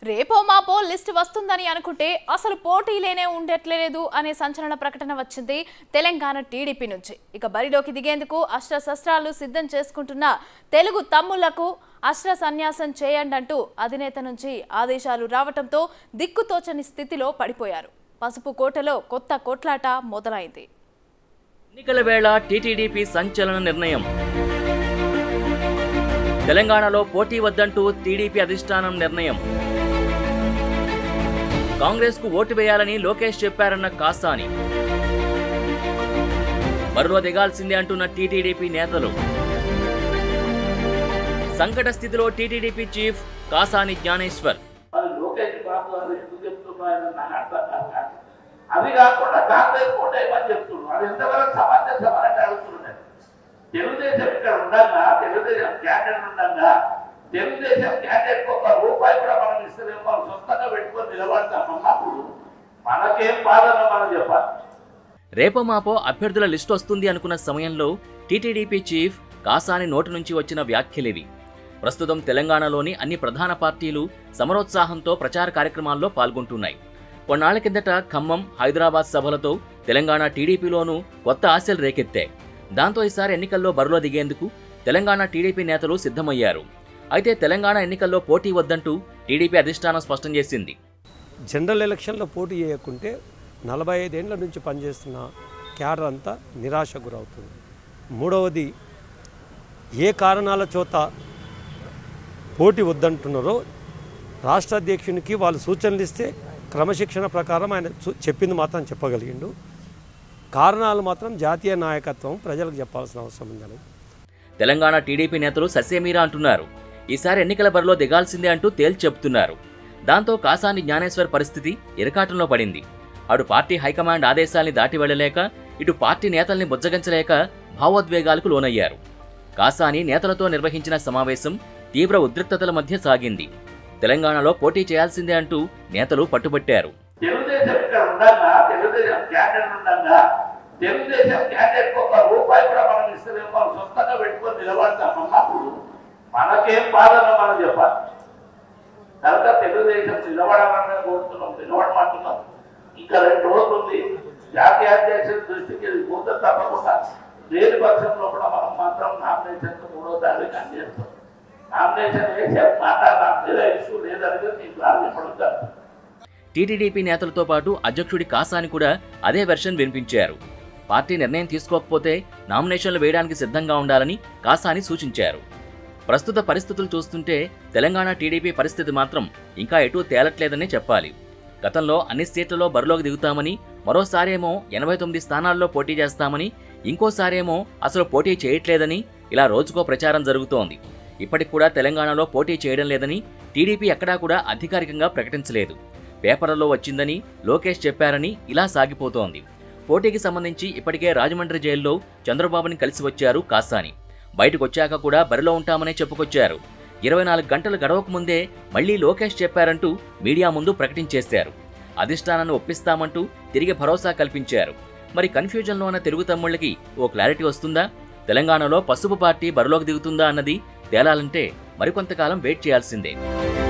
రేపో మాపో లిస్ట్ వస్తుందని అనుకుంటే అసలు పోటీలేనే ఉండట్లేదు అనే సంచలన ప్రకటన వచ్చింది తెలంగాణ టీడీపీ నుంచి ఇక బరిలోకి దిగేందుకు అస్త్రశస్త్రాలు సిద్ధం చేసుకుంటున్న తెలుగు తమ్ముళ్లకు అస్త్ర సన్యాసం చేయండి అంటూ అధినేత నుంచి ఆదేశాలు రావటంతో దిక్కుతోచని స్థితిలో పడిపోయారు పసుపు కోటలో కొత్త కొట్లాట మొదలైంది ఎన్నికల వేళ టీటీడీపీ సంచలన నిర్ణయం తెలంగాణలో పోటీ వద్దంటూ టీడీపీ అధిష్టానం నిర్ణయం కాంగ్రెస్ కు ఓటు వేయాలని లోకేష్ చెప్పారన్న కాసాని బరిలో దిగాల్సిందే అంటున్న టీటీడీపీ నేతలు సంకట స్థితిలో టీటీడీపీ చీఫ్ కాసాని జ్ఞానేశ్వర్ మరి లోకేష్ బాబు గారు ఎందుకు చెప్తున్నారని నాకు అర్థం కాదు కానీ అది కాకుండా కాంగ్రెస్ కోట ఏమని చెప్తున్నాడు అది ఎంతవరకు సమంజసమని అడుగుతున్నాడు తెలుగుదేశం ఇక్కడ ఉండగా తెలుగుదేశం క్యాండిడేట్ ఉండగా తెలుగుదేశం క్యాండిడేట్ ఒక రూపాయి కూడా మనం ఇస్తలేము మనం సొంతంగా పెట్టుకొని నిలబడతాం అన్నప్పుడు మనకేం బాధనో మనం చెప్పాలి రేపో మాపో అభ్యర్థుల లిస్టు వస్తుంది అనుకున్న సమయంలో టీటీడీపీ చీఫ్ కాసాని నోటి నుంచి వచ్చిన వ్యాఖ్యలివి ప్రస్తుతం తెలంగాణలోని అన్ని ప్రధాన పార్టీలు సమరోత్సాహంతో ప్రచార కార్యక్రమాల్లో పాల్గొంటున్నాయి కొన్నాళ్ల కిందట ఖమ్మం హైదరాబాద్ సభలతో తెలంగాణ టీడీపీలోనూ కొత్త ఆశలు రేకెత్తాయి దాంతో ఈసారి ఎన్నికల్లో బరిలో దిగేందుకు తెలంగాణ టీడీపీ నేతలు సిద్ధమయ్యారు అయితే తెలంగాణ ఎన్నికల్లో పోటీ వద్దంటూ టీడీపీ అధిష్టానం స్పష్టం చేసింది జనరల్ ఎలక్షన్లో పోటీ చేయకుంటే నలభై ఐదేళ్ల నుంచి పనిచేస్తున్న క్యాడర్ అంతా నిరాశ గురవుతుంది మూడవది ఏ కారణాల చోత పోటీ వద్దంటున్నారో రాష్ట్ర అధ్యక్షునికి వాళ్ళు సూచనలు ఇస్తే క్రమశిక్షణ ప్రకారం ఆయన చూ- చెప్పింది మాత్రం చెప్పగలిగిండు కారణాలు మాత్రం జాతీయ నాయకత్వం ప్రజలకు చెప్పాల్సిన అవసరం ఉందని తెలంగాణ టీడీపీ నేతలు ససేమీరా అంటున్నారు ఈసారి ఎన్నికల బరిలో దిగాల్సిందే అంటూ తేల్చి చెబుతున్నారు దాంతో కాసాని జ్ఞానేశ్వర్ పరిస్థితి ఇరకాటంలో పడింది అటు పార్టీ హైకమాండ్ ఆదేశాల్ని దాటి వెళ్లలేక ఇటు పార్టీ నేతల్ని బుజ్జగించలేక భావోద్వేగాలకు లోనయ్యారు కాసాని నేతలతో నిర్వహించిన సమావేశం తీవ్ర ఉద్రిక్తతల మధ్య సాగింది తెలంగాణలో పోటీ చేయాల్సిందే అంటూ నేతలు పట్టుబట్టారు తెలుగుదేశం ఇక్కడ ఉండగా తెలుగుదేశం క్యాండిడేట్ ఉండగా తెలుగుదేశం క్యాండిడేట్ ఒక రూపాయి కూడా మనం ఇస్తలేము మనం సొంతంగా పెట్టుకొని నిలబడతాం అన్నప్పుడు మనకేం బాధనో మనం చెప్పాలి కనుక తెలుగుదేశం నిలబడాలని కోరుతున్నాం నిలబడమంటున్నాం ఇంకా రెండు రోజులు ఉంది జాతీయ అధ్యక్షుల దృష్టికి ఇది పోతే తప్పకుండా లేని పక్షంలో కూడా మనం మాత్రం నామినేషన్ మూడో తారీఖు అందిస్తాం నామినేషన్ వేసే మాట్లాడడం లేదా ఇష్యూ లేదనేది మీకు రాజపడుతారు టీటీడీపీ నేతలతో పాటు అధ్యక్షుడి కాసాని కూడా అదే వెర్షన్ వినిపించారు పార్టీ నిర్ణయం తీసుకోకపోతే నామినేషన్లు వేయడానికి సిద్ధంగా ఉండాలని కాసాని సూచించారు ప్రస్తుత పరిస్థితులు చూస్తుంటే తెలంగాణ టీడీపీ పరిస్థితి మాత్రం ఇంకా ఎటూ తేలట్లేదనే చెప్పాలి గతంలో అన్ని సీట్లలో బరిలోకి దిగుతామని మరోసారేమో ఎనభై తొమ్మిది స్థానాల్లో పోటీ చేస్తామని ఇంకోసారేమో అసలు పోటీ చేయట్లేదని ఇలా రోజుకో ప్రచారం జరుగుతోంది ఇప్పటికి కూడా తెలంగాణలో పోటీ చేయడం లేదని టీడీపీ ఎక్కడా కూడా అధికారికంగా ప్రకటించలేదు పేపర్లలో వచ్చిందని లోకేష్ చెప్పారని ఇలా సాగిపోతోంది పోటీకి సంబంధించి ఇప్పటికే రాజమండ్రి జైల్లో చంద్రబాబుని కలిసి వచ్చారు కాసాని బయటకు వచ్చాక కూడా బరిలో ఉంటామనే చెప్పుకొచ్చారు ఇరవై నాలుగు గంటలు గడవక ముందే మళ్లీ లోకేష్ చెప్పారంటూ మీడియా ముందు ప్రకటించేశారు అధిష్టానాన్ని ఒప్పిస్తామంటూ తిరిగి భరోసా కల్పించారు మరి కన్ఫ్యూజన్లో ఉన్న తెలుగు తమ్ముళ్ళకి ఓ క్లారిటీ వస్తుందా తెలంగాణలో పసుపు పార్టీ బరిలోకి దిగుతుందా అన్నది తేలాలంటే మరికొంతకాలం వెయిట్ చేయాల్సిందే